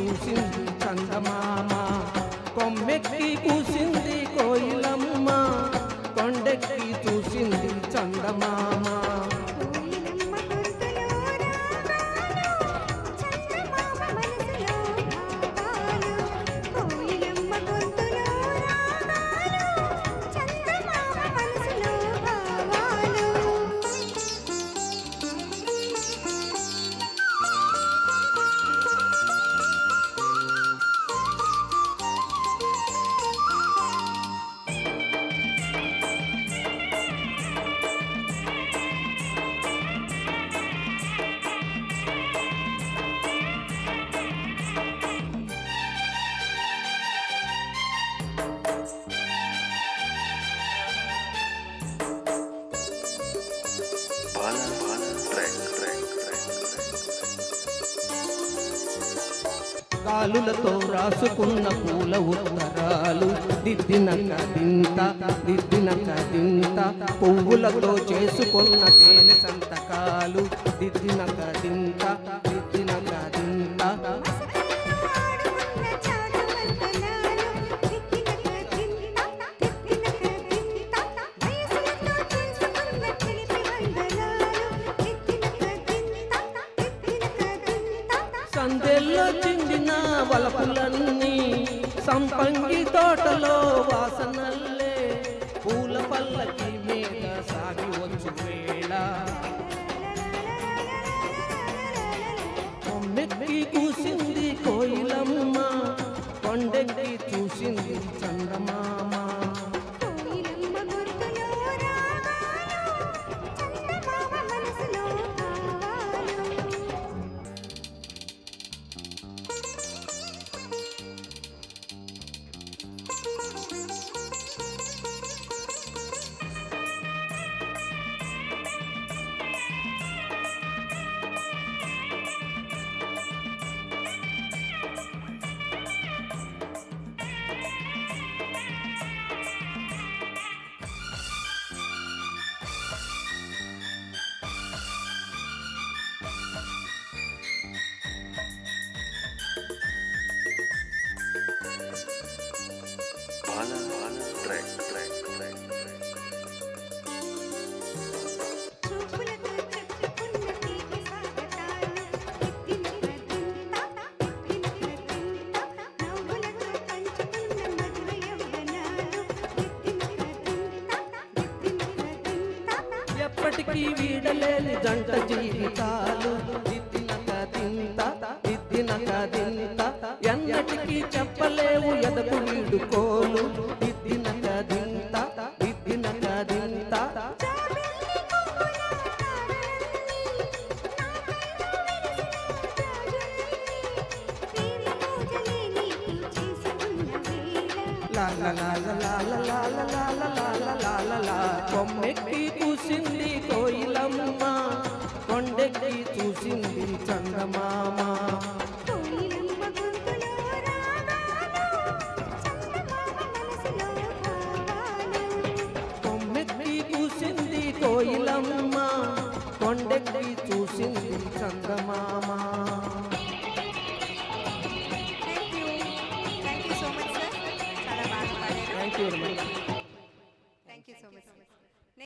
చూసింది చందమామ కొమ్మెక్కి కూసింది కోయిలమ్మ కొండెక్కి చూసింది చందమామ కోయిలమ్మ గొంతులో రాగాలు చందమామ మనసులో భావాలు కోయిలమ్మ గొంతులో రాగాలు చందమామ మనసులో భావాలు Bala, bala, track, track, track, కాలులతో రాసుకున్న పూల ఉత్తరాలు దిద్దిన కదింత దిద్దిన కదింత పువ్వులతో చేసుకున్న తేనె సంతకాలు దిద్దిన కదింత దిద్దిన కదింత ఆడుకున్న చాటు వంతనాలు తిక్కిన కదింత తిక్కిన కదింత వయసులతో చేసుకున్న చిలిపి వందనాలు తిక్కిన కదింత తిక్కిన కదింత సందెల్లో చిందిన వలపులన్నీ సంపంగి తోటలో వాసనల్లే పూల పల్లకి మీద సాగి వచ్చు వేళ కొమ్మెక్కి కూసింది కోయిలమ్మ కొండెక్కి చూసింది చందమామ కోయిలమ్మ గుర్తులో రాగాలు చందమామ మనసులో భావాలు bala, bala, track, track, track, track. చూపులతో చెప్పుకున్న తీపి సాగతాలు తిత్తిన కదింత తిత్తిన కదింత నవ్వులతో పంచుకున్న మధుర యవ్వనాలు తిత్తిన కదింత తిత్తిన కదింత ఎప్పటికీ వీడలేని జంట జీవితాలు దిద్దిన కదింత దిద్దిన కదింత ఎన్నటికీ చెప్పలేవు ఎదకు వీడుకోలు దిద్దిన కదింత దిద్దిన కదింత జాబిల్లి పువ్వుల తారలన్నీ నా కళ్ళ మెరిసిన జాజుల్ని ప్రేమ పూజలే నీకు చేసుకున్న వేళ లా లా లా లా లా లా లా లా లా లా లా కొమ్మెక్కి కూసింది కోయిలమ్మ కొండెక్కి చూసింది చందమామ కోయిలమ్మ గొంతులో రాగాలు చందమామ మనసులో భావాలు కొమ్మెక్కి కూసింది కోయిలమ్మ కొండెక్కి చూసింది చందమామ thank you thank you so much sir చాలా బాగా పాడారు థ్యాంక్ యూ వెరీ మచ్